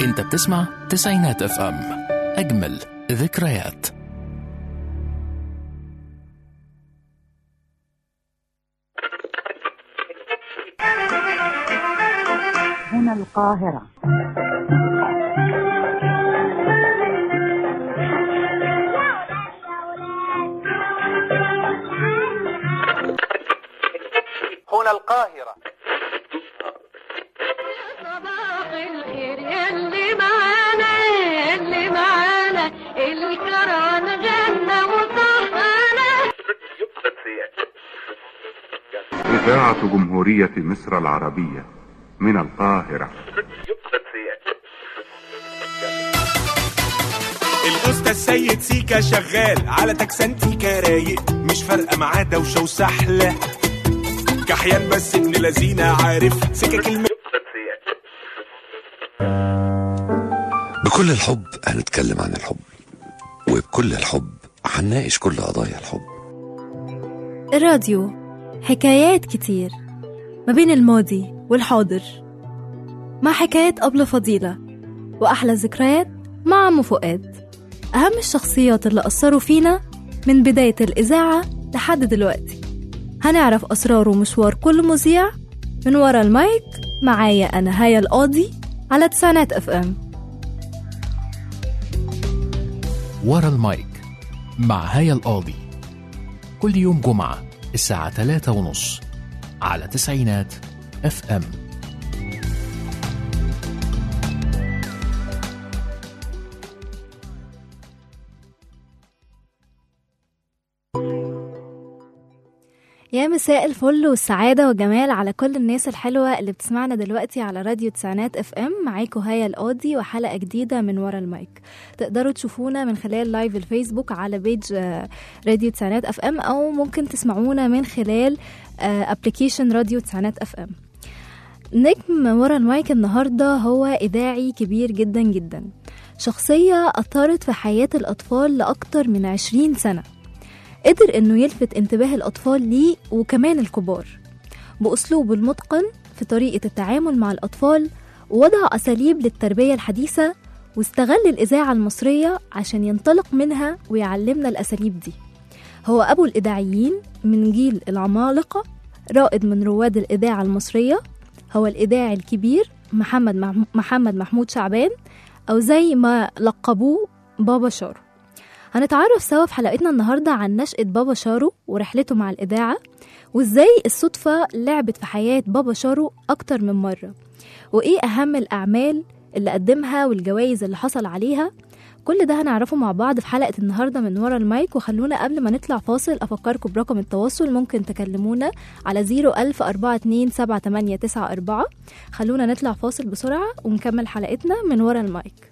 انت بتسمع تسعينات اف ام اجمل ذكريات هنا القاهرة هنا القاهرة صباح الخير يلي معانا يلي معانا الكران غنى وصحانا إذاعة جمهورية مصر العربية من القاهرة الأستاذ سيد سيكا شغال على تكسنتيكا رايق مش فارقة معاه دوشة وسحلة كحيان بس ابن لذينة عارف سكك الم... بكل الحب هنتكلم عن الحب وبكل الحب هنناقش كل قضايا الحب الراديو حكايات كتير ما بين الماضي والحاضر مع حكايات أبلة فضيلة وأحلى ذكريات مع عم فؤاد أهم الشخصيات اللي أثروا فينا من بداية الإذاعة لحد دلوقتي هنعرف أسرار ومشوار كل مذيع من ورا المايك معايا أنا هيا القاضي على تسعينات اف ام ورا المايك مع هيا القاضي كل يوم جمعة الساعة 3 ونص على تسعينات اف ام يا مساء الفل والسعادة والجمال على كل الناس الحلوة اللي بتسمعنا دلوقتي على راديو تسعينات اف ام معاكم هيا القاضي وحلقة جديدة من ورا المايك تقدروا تشوفونا من خلال لايف الفيسبوك على بيج آه، راديو تسعينات اف ام او ممكن تسمعونا من خلال ابلكيشن راديو تسعينات اف ام نجم ورا المايك النهاردة هو إذاعي كبير جدا جدا شخصية أثرت في حياة الأطفال لأكتر من عشرين سنة قدر إنه يلفت انتباه الأطفال ليه وكمان الكبار بأسلوبه المتقن في طريقة التعامل مع الأطفال ووضع أساليب للتربية الحديثة واستغل الإذاعة المصرية عشان ينطلق منها ويعلمنا الأساليب دي هو أبو الإذاعيين من جيل العمالقة رائد من رواد الإذاعة المصرية هو الإذاعي الكبير محمد مح- محمد محمود شعبان أو زي ما لقبوه بابا شارو هنتعرف سوا في حلقتنا النهاردة عن نشأة بابا شارو ورحلته مع الإذاعة وإزاي الصدفة لعبت في حياة بابا شارو أكتر من مرة وإيه أهم الأعمال اللي قدمها والجوائز اللي حصل عليها كل ده هنعرفه مع بعض في حلقة النهاردة من ورا المايك وخلونا قبل ما نطلع فاصل أفكركم برقم التواصل ممكن تكلمونا على 01042 خلونا نطلع فاصل بسرعة ونكمل حلقتنا من ورا المايك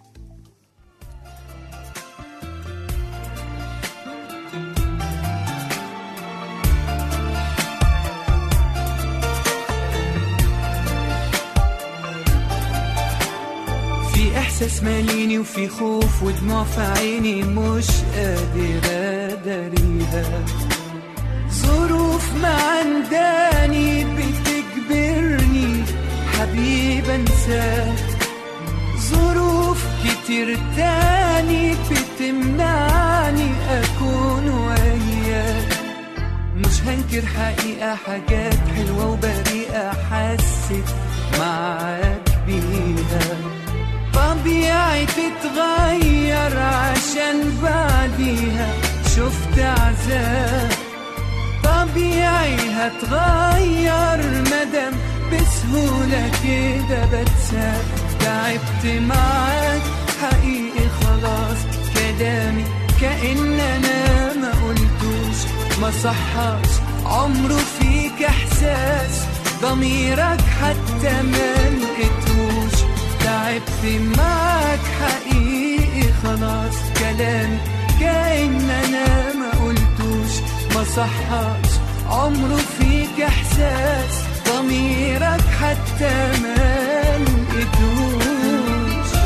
في احساس ماليني وفي خوف ودموع في عيني مش قادر اداريها ظروف معنداني بتجبرني حبيب انساك ظروف كتير تاني بتمنعني اكون وياك مش هنكر حقيقة حاجات حلوة وبريئة حسيت معاك بيها طبيعي تتغير عشان بعديها شفت عذاب طبيعي هتغير مدام بسهولة كده بتساب تعبت معاك حقيقي خلاص كلامي كأن أنا ما قلتوش ما صحاش عمره فيك إحساس ضميرك حتى ما لقيتوش تعبت معاك حقيقي خلاص كلامي كأن أنا ما قلتوش ما صحاش عمره فيك إحساس ضميرك حتى ما لقيتوش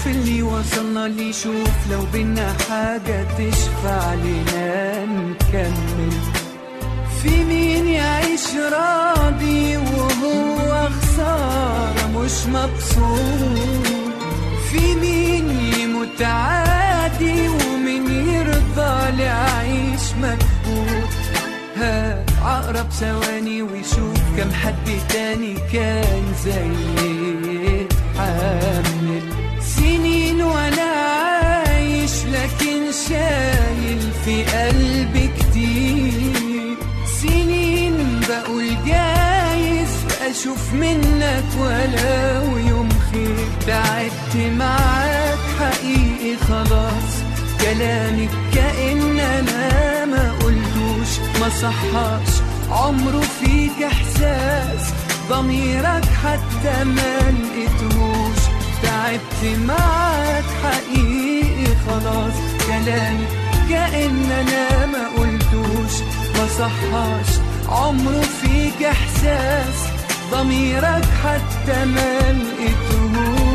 في اللي وصلنا ليه شوف لو بينا حاجة تشفع لنا نكمل في مين يعيش راضي وهو خسارة مش مبسوط في مين يموت عادي ومين يرضى لعيش مكبوت ها عقرب ثواني ويشوف كم حد تاني كان زي حامل سنين وانا عايش لكن شايل في قلبي كتير سنين بقول جايز اشوف منك ولو يوم خير تعبت معاك حقيقي خلاص كلامك كأن انا ما قلتوش ما صحاش عمره فيك احساس ضميرك حتى ما لقيتهوش تعبت معاك حقيقي خلاص كلامك كأن انا ما قلتوش ما صحاش عمره فيك احساس ضميرك حتى ما لقيتهوش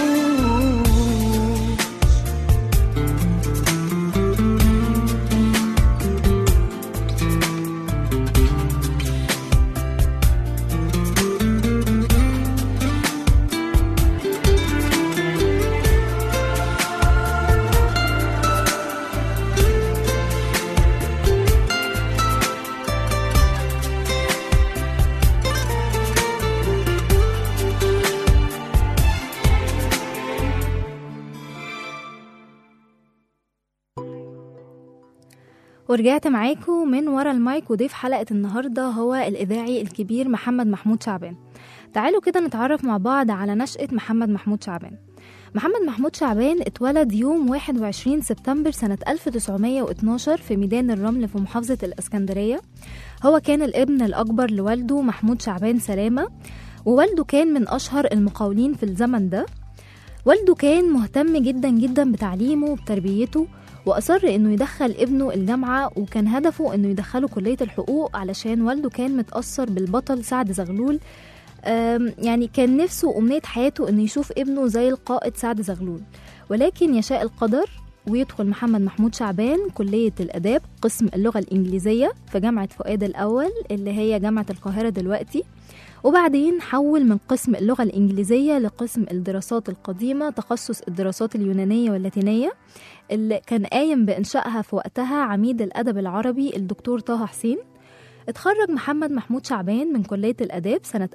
ورجعت معاكم من ورا المايك وضيف حلقة النهاردة هو الإذاعي الكبير محمد محمود شعبان تعالوا كده نتعرف مع بعض على نشأة محمد محمود شعبان محمد محمود شعبان اتولد يوم 21 سبتمبر سنة 1912 في ميدان الرمل في محافظة الإسكندرية هو كان الابن الأكبر لوالده محمود شعبان سلامة ووالده كان من أشهر المقاولين في الزمن ده والده كان مهتم جدا جدا بتعليمه وبتربيته وأصر إنه يدخل ابنه الجامعة وكان هدفه إنه يدخله كلية الحقوق علشان والده كان متأثر بالبطل سعد زغلول أم، يعني كان نفسه وأمنية حياته إنه يشوف ابنه زي القائد سعد زغلول ولكن يشاء القدر ويدخل محمد محمود شعبان كلية الآداب قسم اللغة الإنجليزية في جامعة فؤاد الأول اللي هي جامعة القاهرة دلوقتي وبعدين حول من قسم اللغة الإنجليزية لقسم الدراسات القديمة تخصص الدراسات اليونانية واللاتينية اللي كان قايم بإنشائها في وقتها عميد الأدب العربي الدكتور طه حسين اتخرج محمد محمود شعبان من كلية الآداب سنة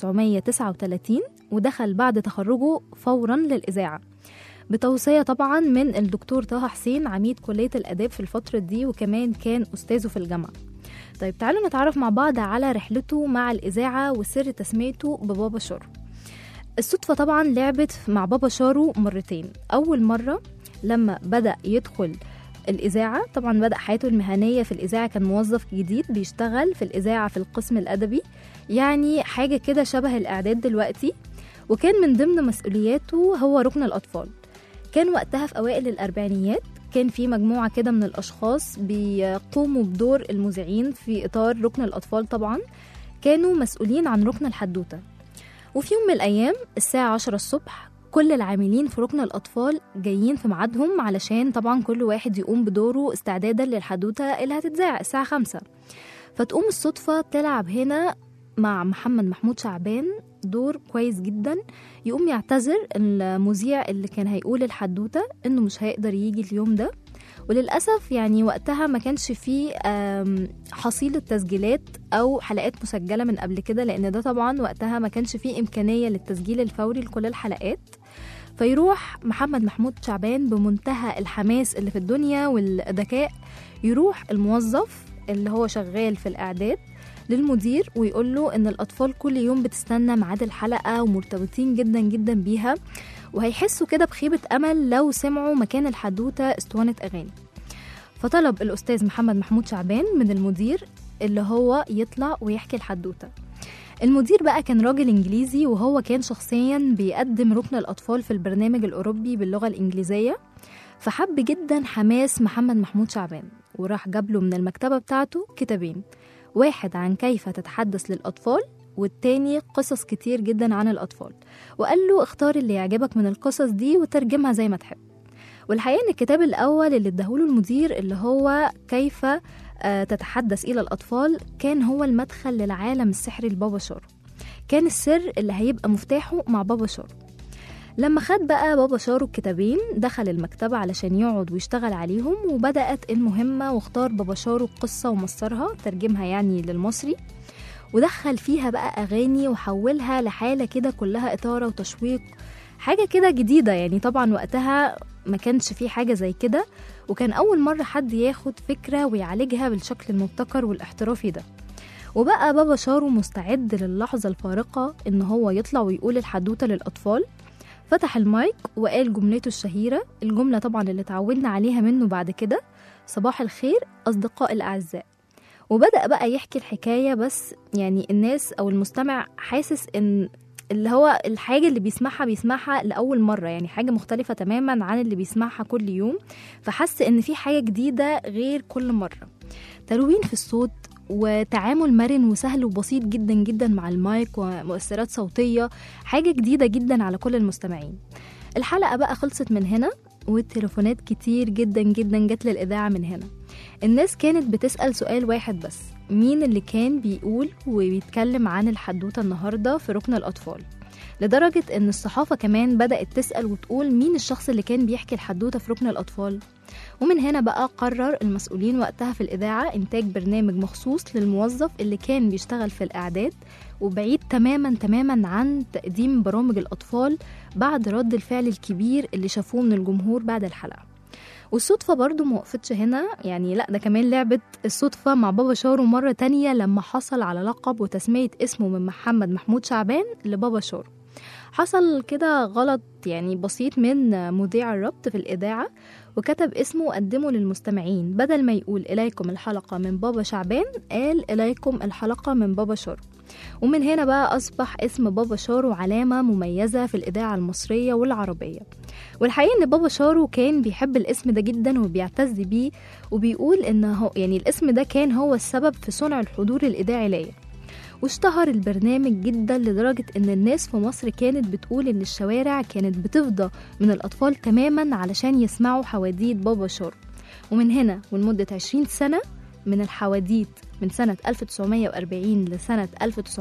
1939 ودخل بعد تخرجه فورا للإذاعة بتوصية طبعا من الدكتور طه حسين عميد كلية الآداب في الفترة دي وكمان كان أستاذه في الجامعة طيب تعالوا نتعرف مع بعض على رحلته مع الإذاعة وسر تسميته ببابا شارو الصدفة طبعا لعبت مع بابا شارو مرتين أول مرة لما بدأ يدخل الإذاعة طبعا بدأ حياته المهنية في الإذاعة كان موظف جديد بيشتغل في الإذاعة في القسم الأدبي يعني حاجة كده شبه الإعداد دلوقتي وكان من ضمن مسؤولياته هو ركن الأطفال كان وقتها في أوائل الأربعينيات كان في مجموعة كده من الأشخاص بيقوموا بدور المذيعين في إطار ركن الأطفال طبعا كانوا مسؤولين عن ركن الحدوتة وفي يوم من الأيام الساعة 10 الصبح كل العاملين في ركن الأطفال جايين في ميعادهم علشان طبعا كل واحد يقوم بدوره استعدادا للحدوتة اللي هتتذاع الساعة 5 فتقوم الصدفة تلعب هنا مع محمد محمود شعبان دور كويس جدا يقوم يعتذر المذيع اللي كان هيقول الحدوتة انه مش هيقدر يجي اليوم ده وللأسف يعني وقتها ما كانش فيه آم، حصيلة تسجيلات أو حلقات مسجلة من قبل كده لأن ده طبعا وقتها ما كانش فيه إمكانية للتسجيل الفوري لكل الحلقات فيروح محمد محمود شعبان بمنتهى الحماس اللي في الدنيا والذكاء يروح الموظف اللي هو شغال في الإعداد للمدير ويقول له ان الاطفال كل يوم بتستنى ميعاد الحلقه ومرتبطين جدا جدا بيها وهيحسوا كده بخيبه امل لو سمعوا مكان الحدوته اسطوانه اغاني فطلب الاستاذ محمد محمود شعبان من المدير اللي هو يطلع ويحكي الحدوته المدير بقى كان راجل انجليزي وهو كان شخصيا بيقدم ركن الاطفال في البرنامج الاوروبي باللغه الانجليزيه فحب جدا حماس محمد محمود شعبان وراح جاب له من المكتبه بتاعته كتابين واحد عن كيف تتحدث للأطفال والتاني قصص كتير جدا عن الأطفال وقال له اختار اللي يعجبك من القصص دي وترجمها زي ما تحب والحقيقة إن الكتاب الأول اللي اداهوله المدير اللي هو كيف آه، تتحدث إلى الأطفال كان هو المدخل للعالم السحري لبابا شارو كان السر اللي هيبقى مفتاحه مع بابا شارو لما خد بقى بابا شارو الكتابين دخل المكتبة علشان يقعد ويشتغل عليهم وبدأت المهمة واختار بابا شارو القصة ومصرها ترجمها يعني للمصري ودخل فيها بقى أغاني وحولها لحالة كده كلها إثارة وتشويق حاجة كده جديدة يعني طبعا وقتها ما كانش فيه حاجة زي كده وكان أول مرة حد ياخد فكرة ويعالجها بالشكل المبتكر والاحترافي ده وبقى بابا شارو مستعد للحظة الفارقة إن هو يطلع ويقول الحدوتة للأطفال فتح المايك وقال جملته الشهيرة الجملة طبعا اللي اتعودنا عليها منه بعد كده صباح الخير أصدقاء الأعزاء وبدأ بقى يحكي الحكاية بس يعني الناس أو المستمع حاسس إن اللي هو الحاجة اللي بيسمعها بيسمعها لأول مرة يعني حاجة مختلفة تماما عن اللي بيسمعها كل يوم فحس إن في حاجة جديدة غير كل مرة تلوين في الصوت وتعامل مرن وسهل وبسيط جدا جدا مع المايك ومؤثرات صوتية حاجة جديدة جدا على كل المستمعين الحلقة بقى خلصت من هنا والتليفونات كتير جدا جدا جت للإذاعة من هنا الناس كانت بتسأل سؤال واحد بس مين اللي كان بيقول وبيتكلم عن الحدوتة النهاردة في ركن الأطفال لدرجة إن الصحافة كمان بدأت تسأل وتقول مين الشخص اللي كان بيحكي الحدوتة في ركن الأطفال ومن هنا بقى قرر المسؤولين وقتها في الإذاعة إنتاج برنامج مخصوص للموظف اللي كان بيشتغل في الإعداد وبعيد تماما تماما عن تقديم برامج الأطفال بعد رد الفعل الكبير اللي شافوه من الجمهور بعد الحلقة والصدفة برضو موقفتش هنا يعني لا ده كمان لعبة الصدفة مع بابا شارو مرة تانية لما حصل على لقب وتسمية اسمه من محمد محمود شعبان لبابا شارو حصل كده غلط يعني بسيط من مذيع الربط في الإذاعة وكتب اسمه وقدمه للمستمعين بدل ما يقول إليكم الحلقة من بابا شعبان قال إليكم الحلقة من بابا شارو ومن هنا بقى أصبح اسم بابا شارو علامة مميزة في الإذاعة المصرية والعربية والحقيقة إن بابا شارو كان بيحب الاسم ده جدا وبيعتز بيه وبيقول إن هو يعني الاسم ده كان هو السبب في صنع الحضور الإذاعي ليا واشتهر البرنامج جدا لدرجة إن الناس في مصر كانت بتقول إن الشوارع كانت بتفضى من الأطفال تماما علشان يسمعوا حواديت بابا شارو ومن هنا ولمدة 20 سنة من الحواديت من سنة 1940 لسنة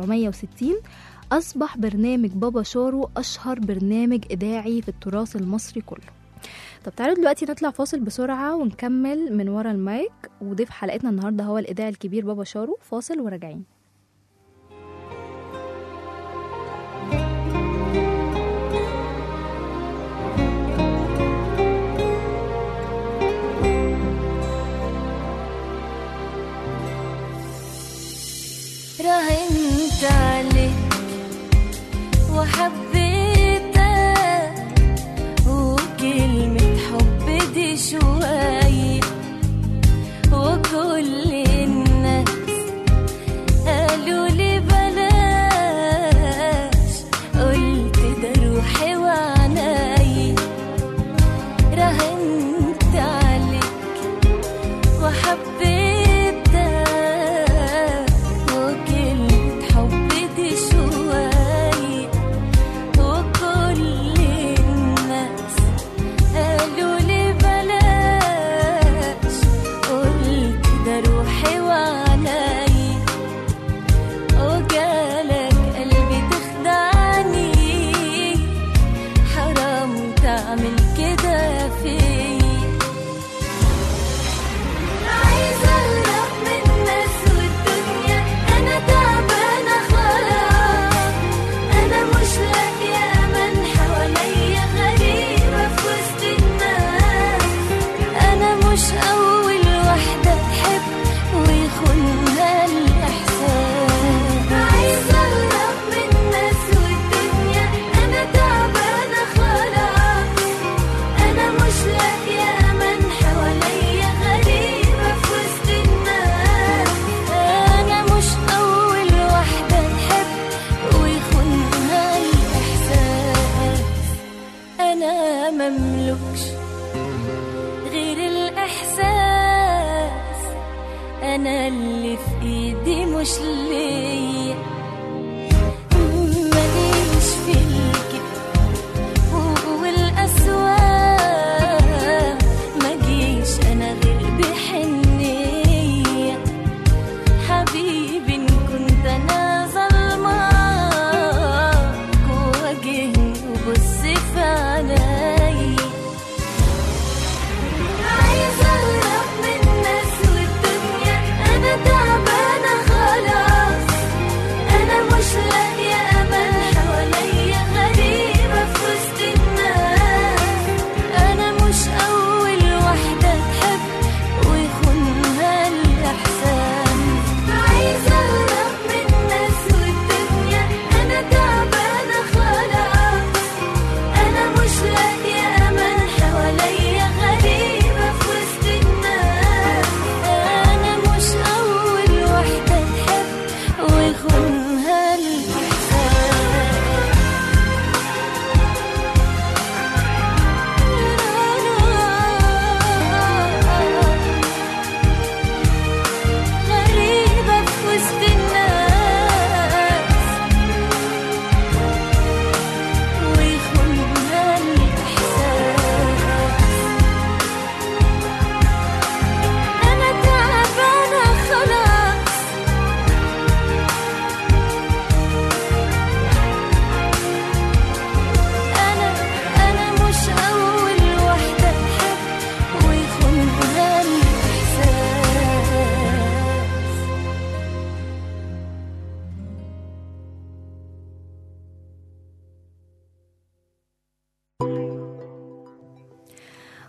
1960 أصبح برنامج بابا شارو أشهر برنامج إذاعي في التراث المصري كله طب تعالوا دلوقتي نطلع فاصل بسرعة ونكمل من ورا المايك وضيف حلقتنا النهاردة هو الإذاعي الكبير بابا شارو فاصل وراجعين راهنت عليك وحبيتك وكلمة حب دي شوية وكل الناس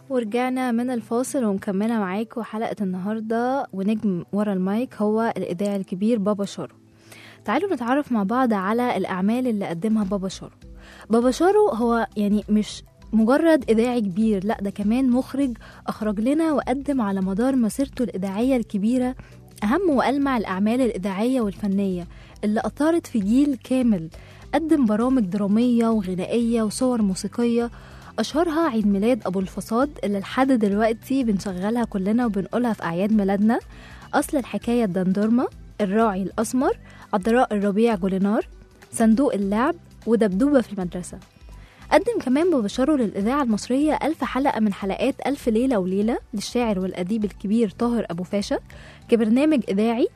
ورجعنا من الفاصل ومكملة معاكم حلقة النهاردة ونجم ورا المايك هو الإذاعي الكبير بابا شارو تعالوا نتعرف مع بعض على الأعمال اللي قدمها بابا شارو بابا شارو هو يعني مش مجرد إذاعي كبير لا ده كمان مخرج أخرج لنا وقدم على مدار مسيرته الإذاعية الكبيرة أهم وألمع الأعمال الإذاعية والفنية اللي أثارت في جيل كامل قدم برامج درامية وغنائية وصور موسيقية أشهرها عيد ميلاد أبو الفصاد اللي لحد دلوقتي بنشغلها كلنا وبنقولها في أعياد ميلادنا أصل الحكاية الدندورمة الراعي الأسمر عذراء الربيع جولينار صندوق اللعب ودبدوبة في المدرسة قدم كمان ببشره للإذاعة المصرية ألف حلقة من حلقات ألف ليلة وليلة للشاعر والأديب الكبير طاهر أبو فاشا كبرنامج إذاعي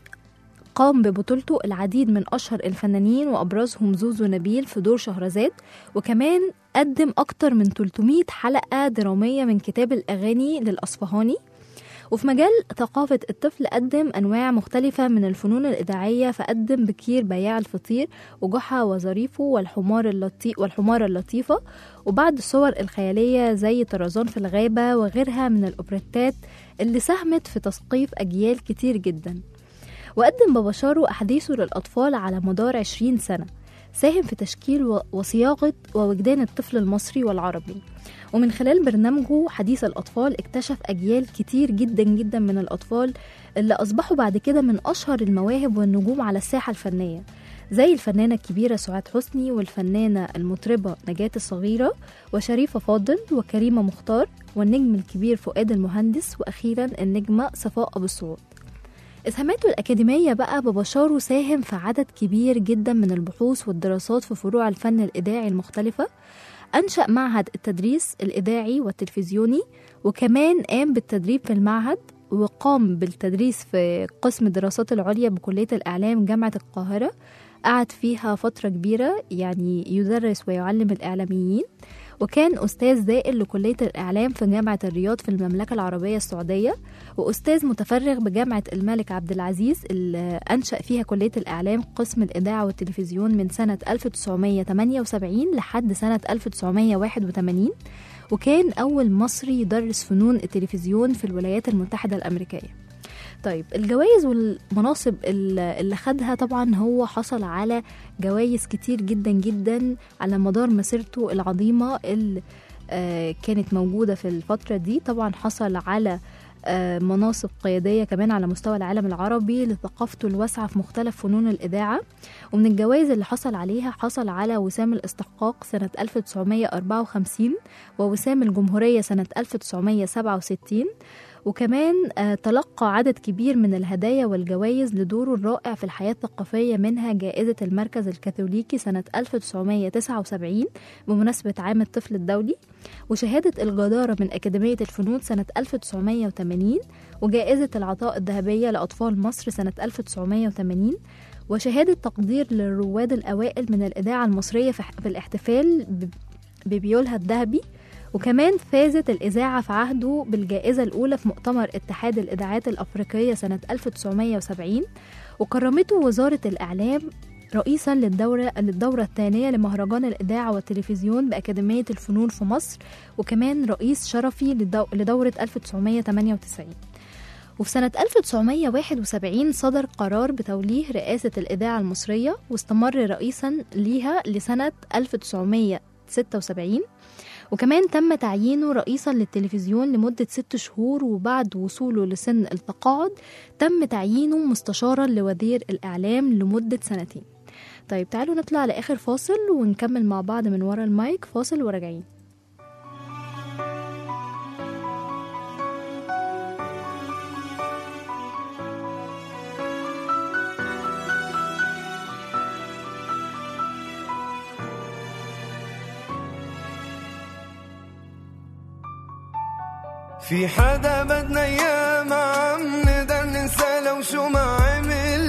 قام ببطولته العديد من أشهر الفنانين وأبرزهم زوزو نبيل في دور شهرزاد وكمان قدم أكتر من 300 حلقة درامية من كتاب الأغاني للأصفهاني وفي مجال ثقافة الطفل قدم أنواع مختلفة من الفنون الإذاعية فقدم بكير بياع الفطير وجحا وظريفه والحمار اللطيف والحمارة اللطيفة وبعض الصور الخيالية زي طرزان في الغابة وغيرها من الأوبريتات اللي ساهمت في تثقيف أجيال كتير جدا وقدم بابا شارو أحاديثه للأطفال على مدار 20 سنة ساهم في تشكيل و- وصياغة ووجدان الطفل المصري والعربي ومن خلال برنامجه حديث الأطفال اكتشف أجيال كتير جدا جدا من الأطفال اللي أصبحوا بعد كده من أشهر المواهب والنجوم على الساحة الفنية زي الفنانة الكبيرة سعاد حسني والفنانة المطربة نجاة الصغيرة وشريفة فاضل وكريمة مختار والنجم الكبير فؤاد المهندس وأخيرا النجمة صفاء أبو الصوت إسهاماته الأكاديمية بقى ببشاره ساهم في عدد كبير جدا من البحوث والدراسات في فروع الفن الإذاعي المختلفة أنشأ معهد التدريس الإذاعي والتلفزيوني وكمان قام بالتدريب في المعهد وقام بالتدريس في قسم الدراسات العليا بكلية الإعلام جامعة القاهرة قعد فيها فترة كبيرة يعني يدرس ويعلم الإعلاميين وكان أستاذ زائل لكلية الإعلام في جامعة الرياض في المملكة العربية السعودية وأستاذ متفرغ بجامعة الملك عبد العزيز اللي أنشأ فيها كلية الإعلام قسم الإذاعة والتلفزيون من سنة 1978 لحد سنة 1981 وكان أول مصري يدرس فنون التلفزيون في الولايات المتحدة الأمريكية طيب الجوائز والمناصب ال- اللي خدها طبعا هو حصل على جوائز كتير جدا جدا على مدار مسيرته العظيمة اللي آه، كانت موجودة في الفترة دي طبعا حصل على آه، مناصب قيادية كمان على مستوى العالم العربي لثقافته الواسعة في مختلف فنون الإذاعة ومن الجوائز اللي حصل عليها حصل على وسام الاستحقاق سنة 1954 ووسام الجمهورية سنة 1967 وكمان آه، تلقى عدد كبير من الهدايا والجوائز لدوره الرائع في الحياة الثقافية منها جائزة المركز الكاثوليكي سنة 1979 بمناسبة عام الطفل الدولي وشهادة الجدارة من أكاديمية الفنون سنة 1980 وجائزة العطاء الذهبية لأطفال مصر سنة 1980 وشهادة تقدير للرواد الأوائل من الإذاعة المصرية في في الاحتفال ب- ببيولها الذهبي وكمان فازت الإذاعة في عهده بالجائزة الأولى في مؤتمر اتحاد الإذاعات الأفريقية سنة 1970 وكرمته وزارة الإعلام رئيسا للدورة للدورة الثانية لمهرجان الإذاعة والتلفزيون بأكاديمية الفنون في مصر وكمان رئيس شرفي لدو- لدورة 1998 وفي سنة 1971 صدر قرار بتوليه رئاسة الإذاعة المصرية واستمر رئيسا ليها لسنة 1976 وكمان تم تعيينه رئيسا للتلفزيون لمدة ست شهور وبعد وصوله لسن التقاعد تم تعيينه مستشارا لوزير الإعلام لمدة سنتين طيب تعالوا نطلع لآخر فاصل ونكمل مع بعض من ورا المايك فاصل وراجعين في حدا بدنا اياه ما عم نقدر ننسى لو شو ما عمل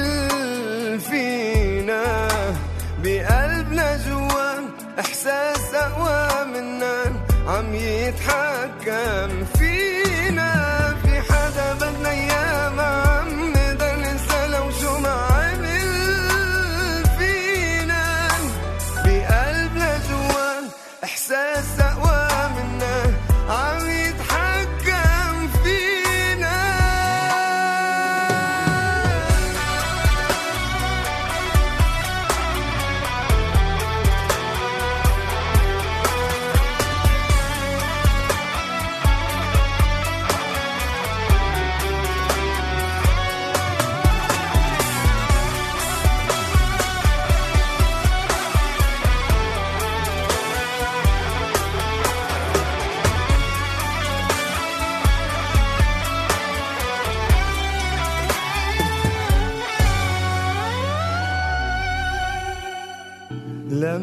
فينا بقلبنا جوا احساس اقوى منا عم يتحكم فينا في حدا بدنا اياه ما عم نقدر ننسى لو شو ما عمل فينا بقلبنا جوا احساس اقوى منا عم يتحكم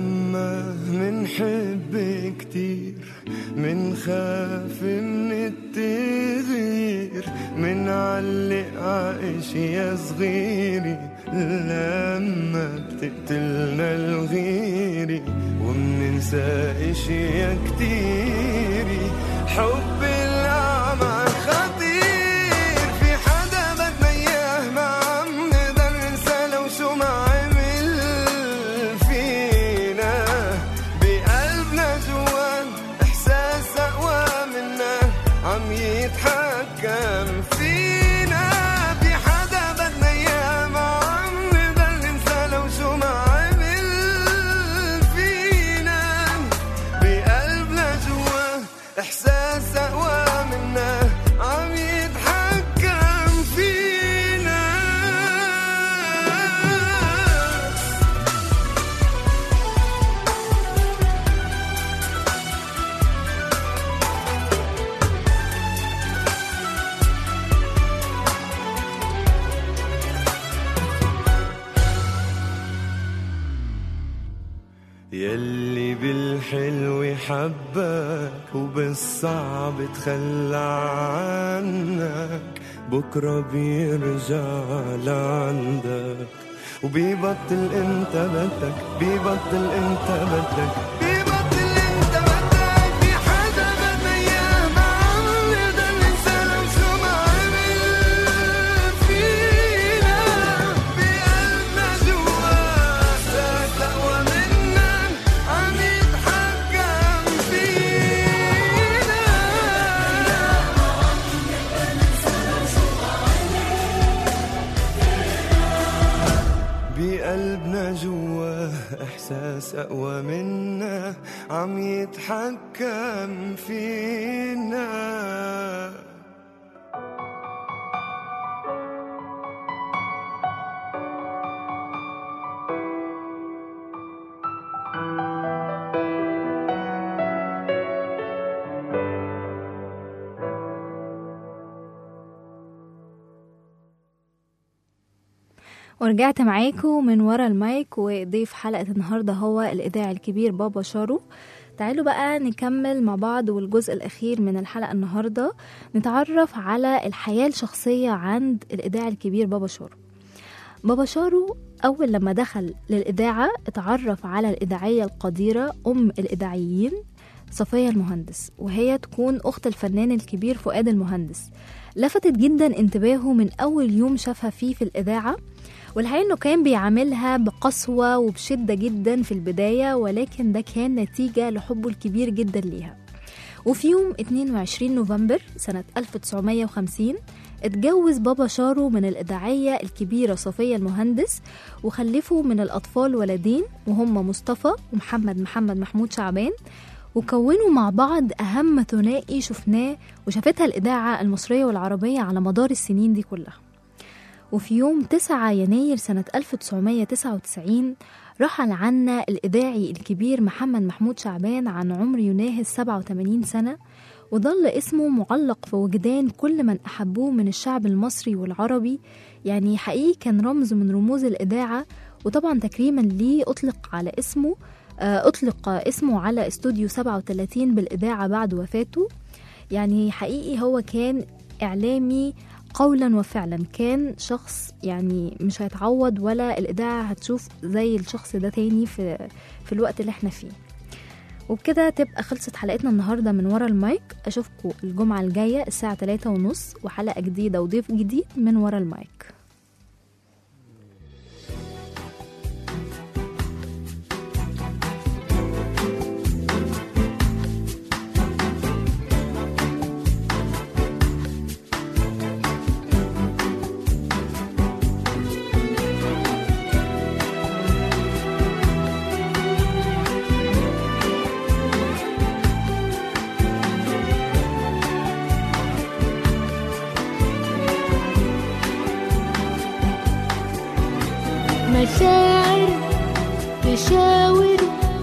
لما منحب كتير منخاف من التغيير منعلق عاشية صغيري لما بتقتلنا الغيري ومننسى اشياء كتيري حب الأعمى خطير في حدا بدنا اياه ما عم نقدر ننسى لو شو ما عمل فينا بقلبنا جوان احساس اقوى منا عم يتحكم فينا في حدا بدنا اياه ما عم نقدر ننسى لو شو ما عمل فينا بقلبنا جوا احساس اقوى منا عم يتحكم فينا يلي بالحلو حبك وبالصعب تخلى عنك بكرة بيرجع لعندك وبيبطل انت بدك بيبطل انت بدك بيبطل انت بدك في حدا بدنا اياه ما عم نقدر ننسى لو شو ما عمل فينا بقلبنا جوا احساس اقوى منا عم يتحكم فينا بقلبنا جوا احساس اقوى منا عم يتحكم فينا ورجعت معاكم من ورا المايك وضيف حلقة النهاردة هو الإذاعي الكبير بابا شارو تعالوا بقى نكمل مع بعض والجزء الأخير من الحلقة النهاردة نتعرف على الحياة الشخصية عند الإذاعي الكبير بابا شارو بابا شارو أول لما دخل للإذاعة اتعرف على الإذاعية القديرة أم الإذاعيين صفية المهندس وهي تكون أخت الفنان الكبير فؤاد المهندس لفتت جدا انتباهه من أول يوم شافها فيه في الإذاعة والحقيقة إنه كان بيعاملها بقسوة وبشدة جدا في البداية ولكن ده كان نتيجة لحبه الكبير جدا ليها وفي يوم 22 نوفمبر سنة 1950 اتجوز بابا شارو من الإذاعية الكبيرة صفية المهندس وخلفوا من الأطفال ولدين وهم مصطفى ومحمد محمد محمود شعبان وكونوا مع بعض أهم ثنائي شفناه وشافتها الإذاعة المصرية والعربية على مدار السنين دي كلها وفي يوم 9 يناير سنة 1999 رحل عنا الإذاعي الكبير محمد محمود شعبان عن عمر يناهز 87 سنة وظل اسمه معلق في وجدان كل من أحبوه من الشعب المصري والعربي يعني حقيقي كان رمز من رموز الإذاعة وطبعا تكريما ليه أطلق على اسمه آه، أطلق اسمه على استوديو 37 بالإذاعة بعد وفاته يعني حقيقي هو كان إعلامي قولا وفعلا كان شخص يعني مش هيتعوض ولا الإذاعة هتشوف زي الشخص ده تاني في, في الوقت اللي احنا فيه وبكده تبقى خلصت حلقتنا النهاردة من ورا المايك أشوفكم الجمعة الجاية الساعة 3 ونص وحلقة جديدة وضيف جديد من ورا المايك مشاعر تشاور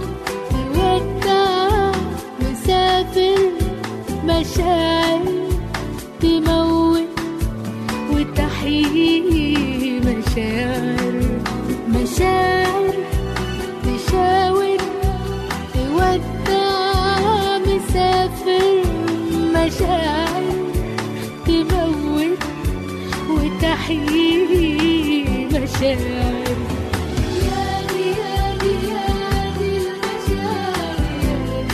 تودع مسافر مشاعر تموت وتحيي مشاعر مشاعر تشاور مشاعر تموت وتحيي مشاعر يا دي يا دي يا دي المشاعر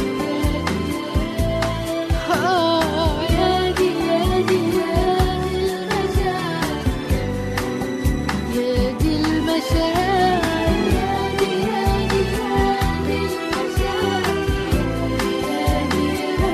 آه يا دي يا دي يا دي المشاعر يا دي المشاعر يا دي يا دي يا دي المشاعر يا دي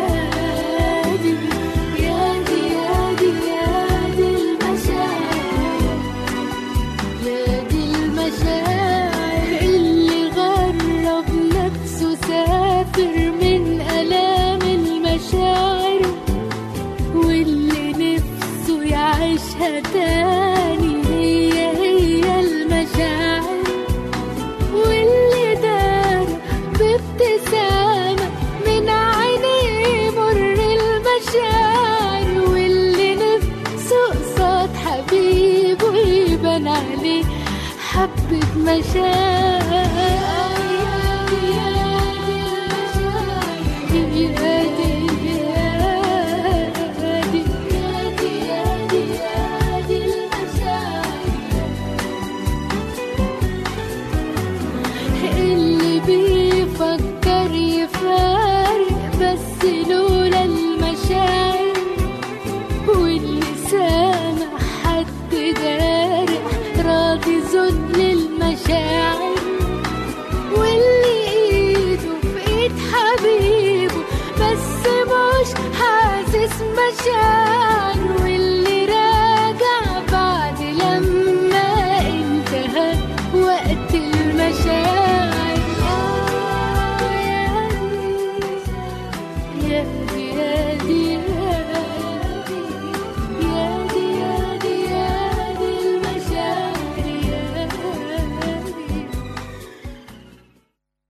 يا دي يا دي يا دي المشاعر يا دي المشاعر اللي غرب نفسه سافر من آلام المشاعر واللي نفسه يعيشها تاني هي هي المشاعر واللي دار بابتسامة من عينيه مر المشاعر واللي نفسه قصاد حبيبه يبان عليه حبة مشاعر اللي بيفكر يفارق بس لولا المشاعر واللي سامع حد جارح راضي ذل المشاعر واللي ايده في ايد حبيبه بس مش حاسس مشاعر